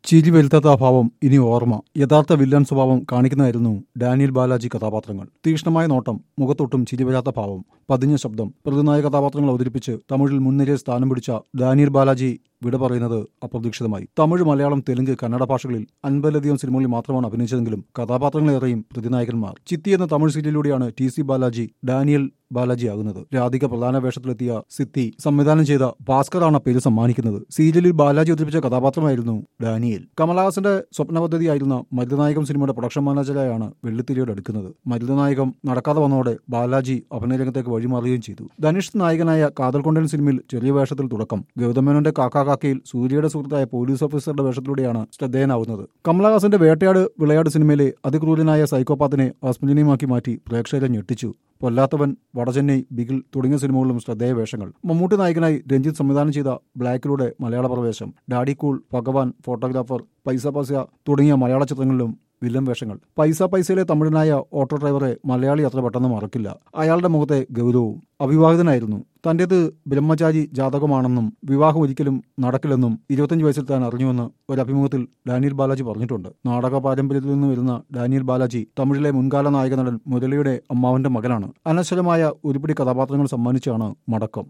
ചിരി വരുത്താത്ത ഭാവം ഇനി ഓർമ്മ യഥാർത്ഥ വില്ലൻ സ്വഭാവം കാണിക്കുന്നതായിരുന്നു ഡാനിയൽ ബാലാജി കഥാപാത്രങ്ങൾ തീക്ഷ്ണമായ നോട്ടം മുഖത്തൊട്ടും ചിരി വരാത്ത ഭാവം പതിഞ്ഞ ശബ്ദം പ്രതിനായ കഥാപാത്രങ്ങൾ അവതരിപ്പിച്ച് തമിഴിൽ മുൻനിരയിൽ സ്ഥാനം പിടിച്ച ഡാനിയൽ ബാലാജി വിട പറയുന്നത് അപ്രതീക്ഷിതമായി തമിഴ് മലയാളം തെലുങ്ക് കന്നഡ ഭാഷകളിൽ അൻപതിലധികം സിനിമകളിൽ മാത്രമാണ് അഭിനയിച്ചതെങ്കിലും കഥാപാത്രങ്ങളേറെയും പ്രതിനായകന്മാർ ചിത്തി എന്ന തമിഴ് സീരിയലിലൂടെയാണ് T C Balaji Daniel Balaji ആകുന്നത് രാധിക പ്രധാന വേഷത്തിലെത്തിയ സിത്തി സംവിധാനം ചെയ്ത ഭാസ്കറാണ് പേര് സമ്മാനിക്കുന്നത് സീരിയലിൽ ബാലാജി അവതരിപ്പിച്ച കഥാപാത്രമായിരുന്നു ഡാനിയൽ കമലഹാസന്റെ സ്വപ്ന പദ്ധതിയായിരുന്ന മരുതനായകം സിനിമയുടെ പ്രൊഡക്ഷൻ മാനേജറായാണ് വെള്ളിത്തിരിയോട് എടുക്കുന്നത് മരുതനായകം നടക്കാതെ വന്നതോടെ ബാലാജി അഭിനയരംഗത്തേക്ക് വഴിമാറുകയും ചെയ്തു ധനുഷ് നായകനായ കാതൽക്കൊണ്ടൻ സിനിമയിൽ ചെറിയ വേഷത്തിൽ തുടക്കം ഗൗതമേനോന്റെ കാക്കാക്കാക്കയിൽ സൂര്യയുടെ സുഹൃത്തായ പോലീസ് ഓഫീസറുടെ വേഷത്തിലൂടെയാണ് ശ്രദ്ധേയനാവുന്നത് കമലഹാസന്റെ വേട്ടയാട് വിളയാട് സിനിമയിലെ അതിക്രൂരനായ സൈക്കോപാത്തിനെ ആസ്മജനീയമാക്കി മാറ്റി പ്രേക്ഷകരെ ഞെട്ടിച്ചു പൊല്ലാത്തവൻ വടചെന്നൈ ബിഗിൽ തുടങ്ങിയ സിനിമകളിലും ശ്രദ്ധേയ വേഷങ്ങൾ മമ്മൂട്ടി നായകനായി രഞ്ജിത്ത് സംവിധാനം ചെയ്ത ബ്ലാക്കിലൂടെ മലയാള പ്രവേശം ഡാഡി കൂൾ ഭഗവാൻ ഫോട്ടോഗ്രാഫർ പൈസ പൈസ തുടങ്ങിയ മലയാള ചിത്രങ്ങളിലും വില്ലൻ വേഷങ്ങൾ പൈസ പൈസയിലെ തമിഴനായ ഓട്ടോ ഡ്രൈവറെ മലയാളി അത്ര പെട്ടെന്ന് മറക്കില്ല അയാളുടെ മുഖത്തെ ഗൗരവവും അവിവാഹിതനായിരുന്നു തന്റേത് ബ്രഹ്മചാരി ജാതകമാണെന്നും വിവാഹം ഒരിക്കലും നടക്കില്ലെന്നും ഇരുപത്തഞ്ച് വയസ്സിൽ താൻ അറിഞ്ഞുവെന്ന് ഒരു അഭിമുഖത്തിൽ ഡാനിയൽ ബാലാജി പറഞ്ഞിട്ടുണ്ട് നാടക പാരമ്പര്യത്തിൽ നിന്ന് വരുന്ന ഡാനിയൽ ബാലാജി തമിഴിലെ മുൻകാല നായക നടൻ മുരളിയുടെ അമ്മാവന്റെ മകനാണ് അനശ്വരമായ ഒരുപിടി കഥാപാത്രങ്ങൾ സമ്മാനിച്ചാണ് മടക്കം